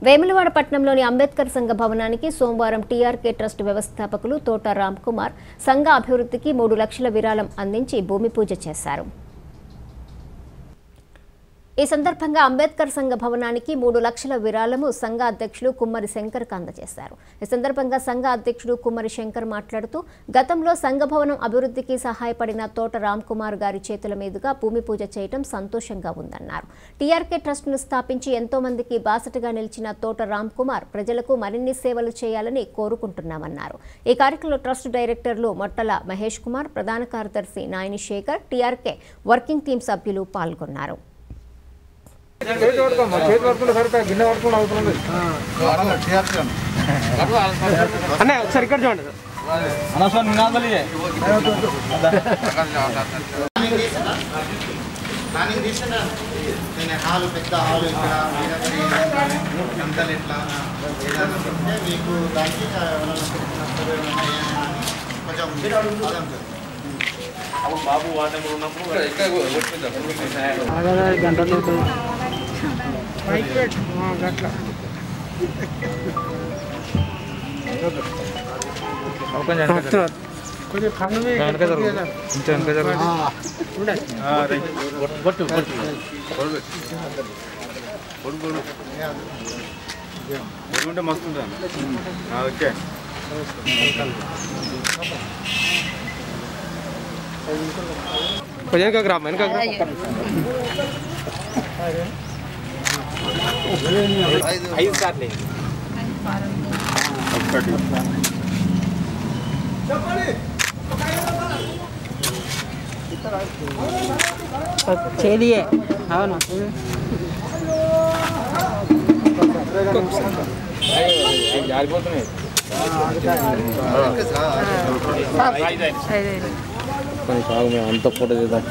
వేములవాడ పట్టణంలోని అంబేద్కర్ సంఘ భవనానికి సోమవారం టీఆర్కే ట్రస్ట్ వ్యవస్థాపకులు తోట రామ్ కుమార్ సంఘ అభివృద్ధికి మూడు లక్షల విరాళం అందించి భూమి పూజ చేశారు ఈ సందర్భంగా అంబేద్కర్ సంఘ భవనానికి మూడు లక్షల విరాళము సంఘ అధ్యక్షులు కుమ్మరి శంకర్ అందజేశారు ఈ సందర్భంగా సంఘ అధ్యక్షుడు కుమ్మరి శంకర్ మాట్లాడుతూ గతంలో సంఘ భవనం అభివృద్ధికి సహాయపడిన తోట రామ్ కుమార్ గారి చేతుల మీదుగా భూమి పూజ చేయడం సంతోషంగా ఉందన్నారు టీఆర్కే ట్రస్ట్ను స్థాపించి ఎంతో మందికి బాసటగా నిలిచిన తోట రామ్ కుమార్ ప్రజలకు మరిన్ని సేవలు చేయాలని కోరుకుంటున్నామన్నారు ఈ కార్యక్రమంలో ట్రస్ట్ డైరెక్టర్లు మొట్టల మహేష్ కుమార్ ప్రధాన కార్యదర్శి Nayani Shekar TRK working team సభ్యులు పాల్గొన్నారు చేతి పట్టుకోమ్మా చేతి పట్టుకుంటే సరిపోయి గిన్నె పట్టుకుంటే అవసరం లేదు అన్న ఒకసారి ఇక్కడ చూడండి ప్లానింగ్ తీసిన నేను హాల్ పెద్ద హాల్ ఇక్కడ గంటలు ఎట్లా ఏదైనా ఉంటే మీకు దానికి ఎవరైనా నష్టం ఏమైనా ఏమైనా అని కొంచెం అదంతా గట్ల కొంచెం కన్ను మీద కొంచెం వెనక జరుగు. కొంచెం వెనకకు రా వెనకకు రా చేదియే అవును అంత ఫోటో తీద్దాం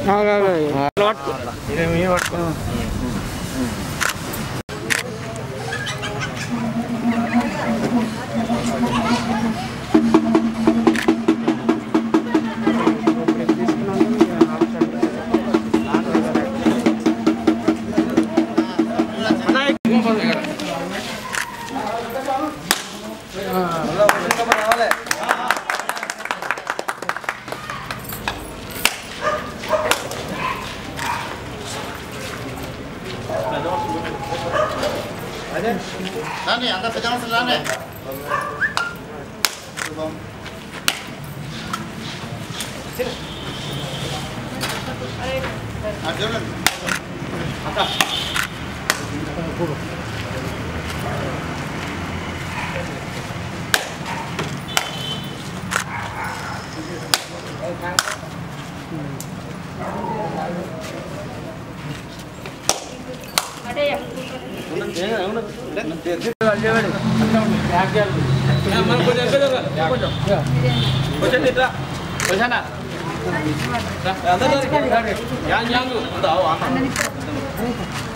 రాని అంత పెద్ద మనుషులు రానే శుభం అది చూడండి కొంచెం